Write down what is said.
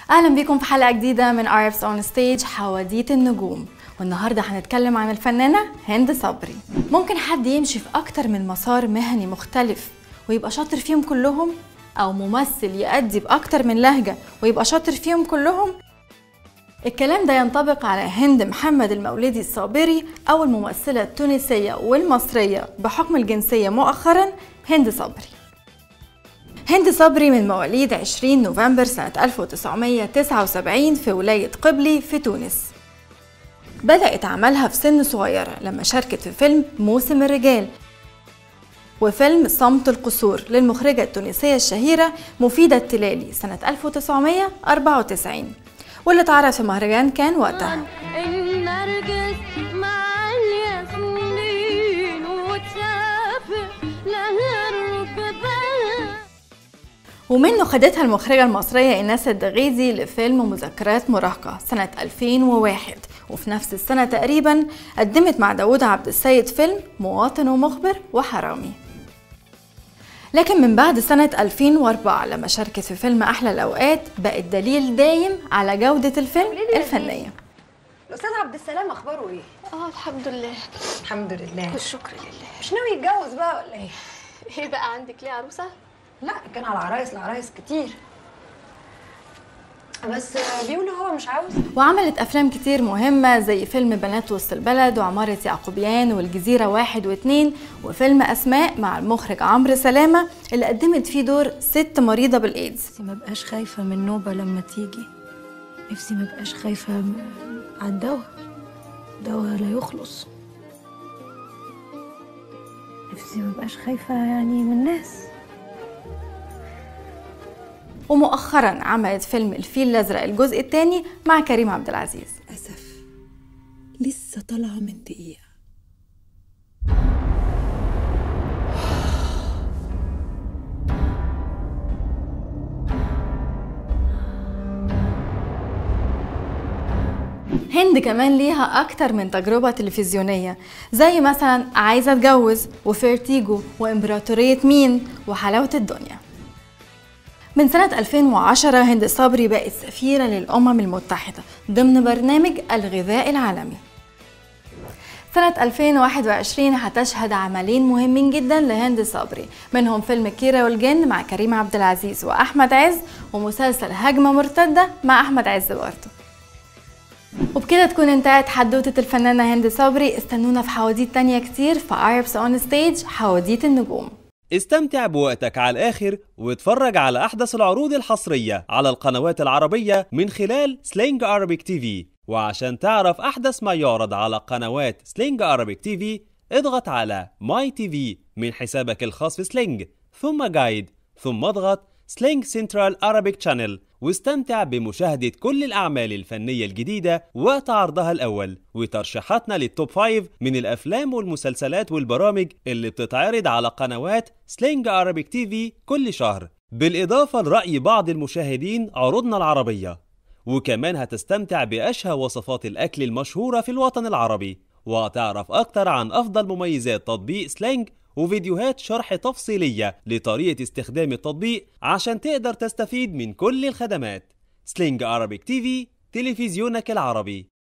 اهلا بيكم في حلقه جديده من Arabs on Stage حواديت النجوم والنهارده هنتكلم عن الفنانه هند صبري ممكن حد يمشي في اكتر من مسار مهني مختلف ويبقى شاطر فيهم كلهم او ممثل يأدي باكتر من لهجه ويبقى شاطر فيهم كلهم الكلام ده ينطبق على هند محمد المولدي الصابري أو الممثلة التونسية والمصرية بحكم الجنسية مؤخرا هند صبري هند صبري من مواليد 20 نوفمبر سنة 1979 في ولاية قبلي في تونس بدأت عملها في سن صغيرة لما شاركت في فيلم موسم الرجال وفيلم صمت القصور للمخرجة التونسية الشهيرة مفيدة التلالي سنة 1994 واللي اتعرض في مهرجان كان وقتها النرجس مع الياسمين وتسافر لها الركبان ومنه خدتها المخرجة المصرية إيناس الدغيزي لفيلم مذكرات مراهقة سنة 2001 وفي نفس السنة تقريبا قدمت مع داوود عبد السيد فيلم مواطن ومخبر وحرامي لكن من بعد سنة 2004 لما شاركت في فيلم أحلى الأوقات بقت دليل دايم على جودة الفيلم الفنية الاستاذ عبد السلام اخباره ايه اه الحمد لله الحمد لله والشكر لله مش ناوي يتجوز بقى ولا ايه ايه بقى عندك ليه عروسه لا كان على عرايس العرايس كتير بس بيقولوا هو مش عاوز وعملت أفلام كتير مهمة زي فيلم بنات وسط البلد وعمارة يعقوبيان والجزيرة واحد واتنين وفيلم أسماء مع المخرج عمرو سلامة اللي قدمت فيه دور ست مريضة بالإيدز نفسي ما بقاش خايفة من نوبة لما تيجي نفسي ما بقاش خايفة م- على الدواء الدواء لا يخلص نفسي ما بقاش خايفة يعني من الناس ومؤخرا عملت فيلم الفيل الأزرق الجزء الثاني مع كريم عبد العزيز أسف لسه طالعة من دقيقة هند كمان ليها أكتر من تجربة تلفزيونية زي مثلا عايزة أتجوز وفيرتيجو وإمبراطورية مين وحلاوة الدنيا من سنة 2010 هند صبري بقت سفيرة للأمم المتحدة ضمن برنامج الغذاء العالمي سنة 2021 هتشهد عملين مهمين جدا لهند صبري منهم فيلم كيرة والجن مع كريم عبد العزيز وأحمد عز ومسلسل هجمة مرتدة مع أحمد عز برضه وبكده تكون انتهت حدوتة الفنانة هند صبري استنونا في حواديت تانية كتير في عربس اون ستيج حواديت النجوم استمتع بوقتك على الآخر واتفرج على أحدث العروض الحصرية على القنوات العربية من خلال سلينج أرابيك تي في وعشان تعرف أحدث ما يعرض على قنوات سلينج أرابيك تي في اضغط على ماي تي في من حسابك الخاص في سلينج ثم جايد ثم اضغط سلينج سنترال أرابيك شانل واستمتع بمشاهدة كل الأعمال الفنية الجديدة وقت عرضها الأول وترشيحاتنا للتوب 5 من الأفلام والمسلسلات والبرامج اللي بتتعرض على قنوات سلينج أرابيك تي في كل شهر بالإضافة لرأي بعض المشاهدين عروضنا العربية وكمان هتستمتع بأشهى وصفات الأكل المشهورة في الوطن العربي وهتعرف أكتر عن أفضل مميزات تطبيق سلينج وفيديوهات شرح تفصيلية لطريقة استخدام التطبيق عشان تقدر تستفيد من كل الخدمات سلينج أرابيك تي في تلفزيونك العربي